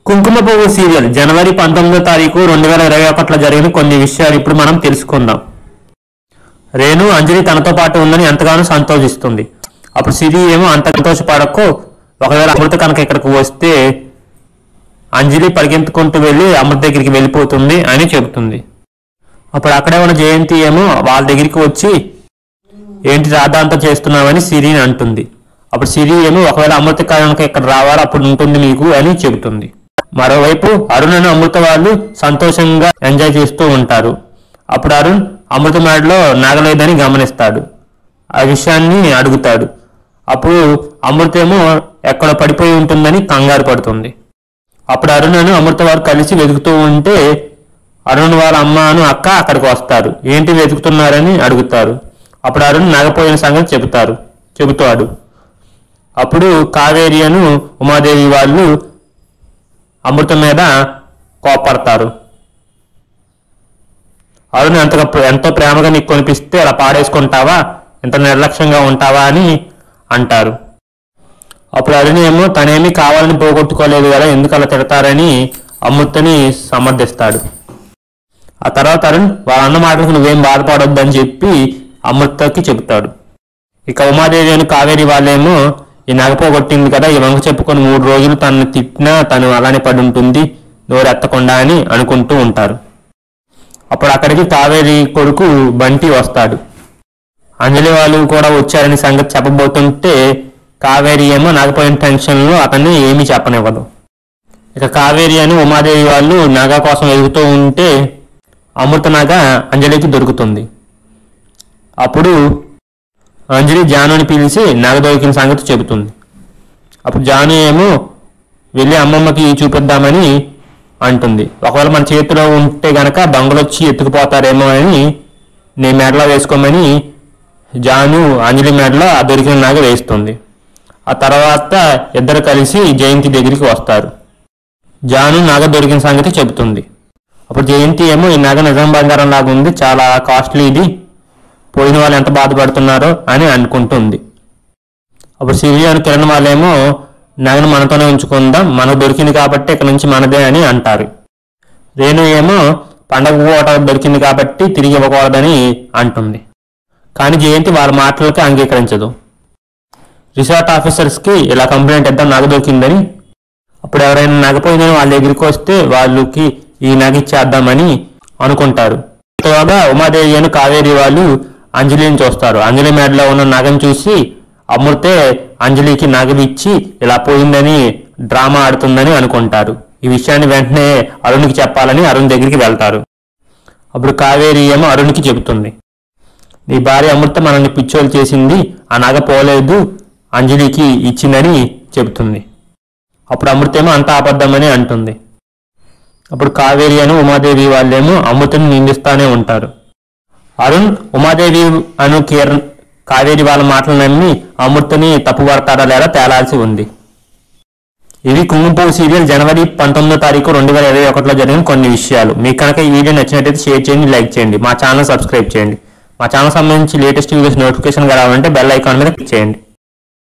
కుంకుమ పువ్వు సీరియల్ జనవరి పంతొమ్మిదో తారీఖు రెండు వేల ఇరవై ఒకటిలో జరిగిన కొన్ని విషయాలు ఇప్పుడు మనం తెలుసుకుందాం రేణు అంజలి తనతో పాటు ఉందని ఎంతగానో సంతోషిస్తుంది అప్పుడు సిరి ఏమో అంత సంతోషపడకు ఒకవేళ అమృత కనుక ఇక్కడికి వస్తే అంజలి పరిగెత్తుకుంటూ వెళ్ళి అమృత దగ్గరికి వెళ్ళిపోతుంది అని చెబుతుంది అప్పుడు అక్కడే ఉన్న జయంతి ఏమో వాళ్ళ దగ్గరికి వచ్చి ఏంటి రాధాంతం చేస్తున్నావని సిరిని అంటుంది అప్పుడు సిరి ఏమో ఒకవేళ అమృత కనుక ఇక్కడ రావాలి అప్పుడు ఉంటుంది మీకు అని చెబుతుంది మరోవైపు అరుణ్ అని అమృత వాళ్ళు సంతోషంగా ఎంజాయ్ చేస్తూ ఉంటారు అప్పుడు అరుణ్ అమృత మేడలో నాగలేదని గమనిస్తాడు ఆ విషయాన్ని అడుగుతాడు అప్పుడు అమృత ఏమో ఎక్కడ పడిపోయి ఉంటుందని కంగారు పడుతుంది అప్పుడు అరుణ్ అను అమృత వారు కలిసి వెతుకుతూ ఉంటే అరుణ్ వాళ్ళ అమ్మ అను అక్క అక్కడికి వస్తారు ఏంటి వెతుకుతున్నారని అడుగుతారు అప్పుడు అరుణ్ నగపోయిన సంగతి చెబుతారు చెబుతాడు అప్పుడు కావేరి అను ఉమాదేవి వాళ్ళు అమృతం మీద కోపడతారు అరుణ్ ఎంత ఎంతో ప్రేమగా నీకు కొనిపిస్తే అలా పాడేసుకుంటావా ఎంత నిర్లక్ష్యంగా ఉంటావా అని అంటారు అప్పుడు అరుణ్ ఏమో తనేమీ కావాలని పోగొట్టుకోలేదు కదా ఎందుకు అలా తిడతారని అమృతని సమర్థిస్తాడు ఆ తర్వాత అరుణ్ వాళ్ళ అన్న మాటలకు నువ్వేం బాధపడొద్దని చెప్పి అమృతకి చెబుతాడు ఇక ఉమాదేవి అని కావేరి వాళ్ళేమో ఈ నగ పోగొట్టింది కదా ఈ వంక చెప్పుకొని మూడు రోజులు తనని తిట్టినా తను అలానే పడి ఉంటుంది నోరెత్తకుండా అని అనుకుంటూ ఉంటారు అప్పుడు అక్కడికి కావేరి కొడుకు బంటి వస్తాడు అంజలి వాళ్ళు కూడా వచ్చారని సంగతి చెప్పబోతుంటే కావేరి ఏమో నాగపోయిన టెన్షన్లో అతన్ని ఏమీ చెప్పనివ్వదు ఇక కావేరి అని ఉమాదేవి వాళ్ళు నాగా కోసం ఎదుగుతూ ఉంటే అమృత నాగ అంజలికి దొరుకుతుంది అప్పుడు అంజలి జానుని పిలిచి నాగ దొరికిన సంగతి చెబుతుంది అప్పుడు జాను ఏమో వెళ్ళి అమ్మమ్మకి చూపిద్దామని అంటుంది ఒకవేళ మన చేతిలో ఉంటే గనక బంగళొచ్చి ఎత్తుకుపోతారేమో అని నేను మెడలో వేసుకోమని జాను అంజలి మెడలో ఆ దొరికిన నాగ వేస్తుంది ఆ తర్వాత ఇద్దరు కలిసి జయంతి దగ్గరికి వస్తారు జాను నాగ దొరికిన సంగతి చెబుతుంది అప్పుడు జయంతి ఏమో ఈ నగ నిజం బంగారం లాగా ఉంది చాలా కాస్ట్లీ ఇది పోయిన వాళ్ళు ఎంత బాధపడుతున్నారో అని అనుకుంటుంది అప్పుడు సిరి అని కిరణ్ వాళ్ళేమో నగను మనతోనే ఉంచుకుందాం మనకు దొరికింది కాబట్టి ఇక్కడ నుంచి మనదే అని అంటారు రేణు ఏమో పండగ పూట దొరికింది కాబట్టి తిరిగి ఇవ్వకూడదని అంటుంది కానీ జయంతి వాళ్ళ మాటలకి అంగీకరించదు రిసార్ట్ ఆఫీసర్స్కి ఇలా కంప్లైంట్ ఇద్దాం నగ దొరికిందని అప్పుడు ఎవరైనా నగపోయిందని వాళ్ళ దగ్గరికి వస్తే వాళ్ళకి ఈ నగ ఇచ్చేద్దామని అనుకుంటారు తర్వాత ఉమాదేవి అని కావేరి వాళ్ళు అంజలిని చూస్తారు అంజలి మేడలో ఉన్న నగను చూసి అమృతే అంజలికి నగలు ఇచ్చి ఇలా పోయిందని డ్రామా ఆడుతుందని అనుకుంటారు ఈ విషయాన్ని వెంటనే అరుణ్కి చెప్పాలని అరుణ్ దగ్గరికి వెళ్తారు అప్పుడు కావేరి ఏమో అరుణ్కి చెబుతుంది నీ భార్య అమృత మనల్ని పిచ్చోలు చేసింది ఆ నగ పోలేదు అంజలికి ఇచ్చిందని చెబుతుంది అప్పుడు అమృతేమో అంతా అబద్ధమని అంటుంది అప్పుడు కావేరి అని ఉమాదేవి వాళ్ళేమో అమృతని నిందిస్తానే ఉంటారు అరుణ్ ఉమాదేవి అను కిరణ్ కావేరి వాళ్ళ మాటలు నమ్మి అమృతని తప్పుపడతారా లేదా తేలాల్సి ఉంది ఇవి కుంకుమపువ్వు సీరియల్ జనవరి పంతొమ్మిదో తారీఖు రెండు వేల ఇరవై ఒకటిలో జరిగిన కొన్ని విషయాలు మీకు కనుక ఈ వీడియో నచ్చినట్టయితే షేర్ చేయండి లైక్ చేయండి మా ఛానల్ సబ్స్క్రైబ్ చేయండి మా ఛానల్ సంబంధించి లేటెస్ట్ వీడియోస్ నోటిఫికేషన్ రావాలంటే బెల్ ఐకాన్ మీద క్లిక్ చేయండి